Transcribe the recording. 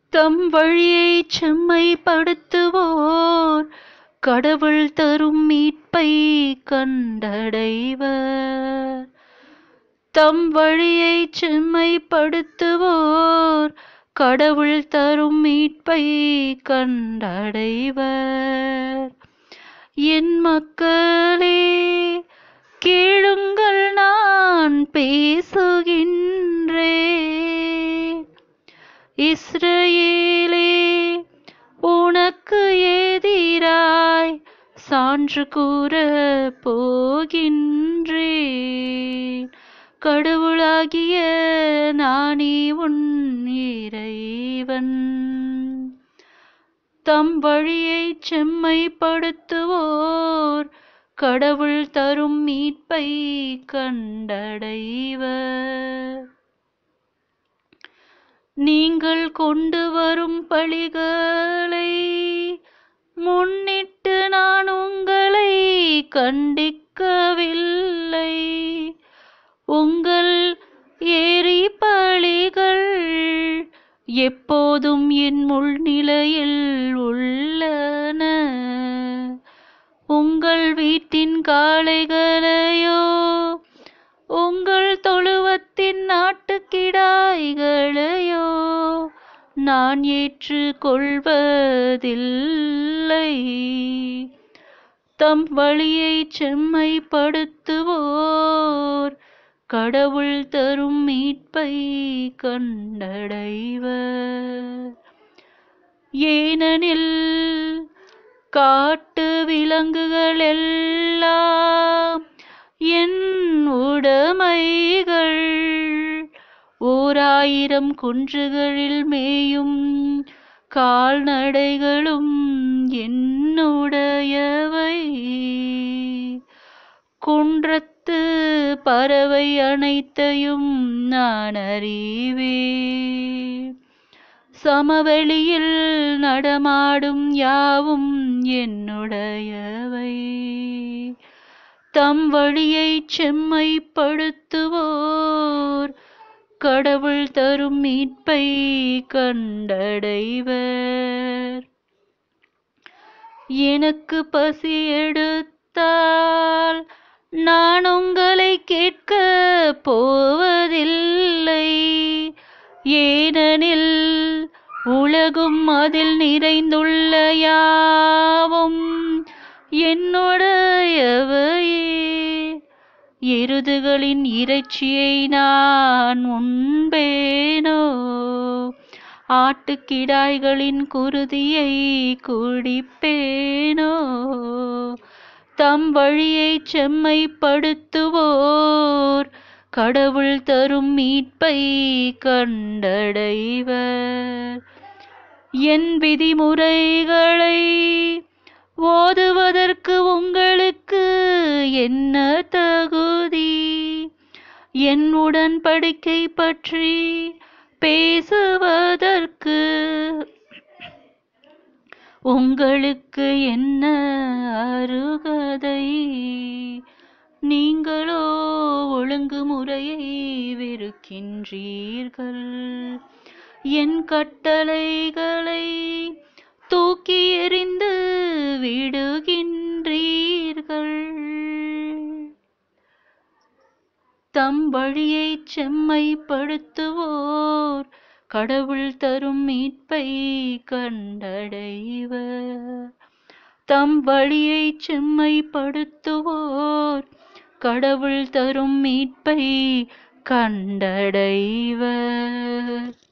தம் வழியை செம்மைப்படுத்துவோர் கடவுள் தரும் மீட்பை கண்டடைவர் தம் வழியை செம்மைப்படுத்துவோர் கடவுள் தரும் மீட்பை கண்டடைவர் என் மக்களே கேளுங்கள் நான் பேசுகின்றேன் இஸ்ரவேலே உனக்கு எதிராய் சான்று கூற போகின்றேன் கடவுளாகிய நானே உன் இறைவன் தம் வழியை செம்மைப்படுத்துவோர் கடவுள் தரும் மீட்பை கண்டடைவர் நீங்கள் கொண்டு வரும் பழிகளை முன்னிட்டு நான் உங்களை கண்டிக்கவில்லை உங்கள் ஏரி பழிகள் எப்போதும் என் முள்நிலையில் உள்ளன உங்கள் வீட்டின் காளைகளையோ உங்கள் தொழுவத்தின் நாட்டுக்கிடாய்களையோ நான் ஏற்றுக்கொள்வதில்லை தம் வழியை செம்மைப்படுத்துவோர் கடவுள் தரும் மீட்பை கண்டடைவர் ஏனெனில் காட்டு விலங்குகள் எல்லாம் என் உடைமைகள் ஓராயிரம் குன்றுகளில் மேயும் கால்நடைகளும் என்னுடையவை குன்றத்து பறவை அனைத்தையும் நான் அறிவேன் சமவெளியில் நடமாடும் யாவும் என்னுடையவை தம் வழியை செம்மைப்படுத்துவோர் கடவுள் தரும் மீட்பை கண்டடைவர் எனக்கு பசி எடுத்தால் நான் உங்களை கேட்க போவதில்லை ஏனெனில் உலகும் அதில் நிறைந்துள்ள யாவும் என்னுடையவையே எருதுகளின் இறைச்சியை நான் உண்பேனோ ஆட்டுக்கிடாய்களின் குருதியை குடிப்பேனோ தம் வழியை செம்மைப்படுத்துவோர் கடவுள் தரும் மீட்பை கண்டடைவர் என் விதிமுறைகளை ஓதுவதற்கு உங்களுக்கு என்ன தகுதி என் உடன்படிக்கை பற்றி பேசுவதற்கு உங்களுக்கு என்ன அருகதை நீங்களோ ஒழுங்குமுறையை வெறுக்கின்றீர்கள் என் கட்டளைகளை தூக்கி எறிந்து விடுகின்றீர்கள் தம் வழியை செம்மைப்படுத்துவோர் கடவுள் தரும் மீட்பை கண்டடைவர் தம் வழியை செம்மைப்படுத்துவோர் கடவுள் தரும் மீட்பை கண்டடைவர்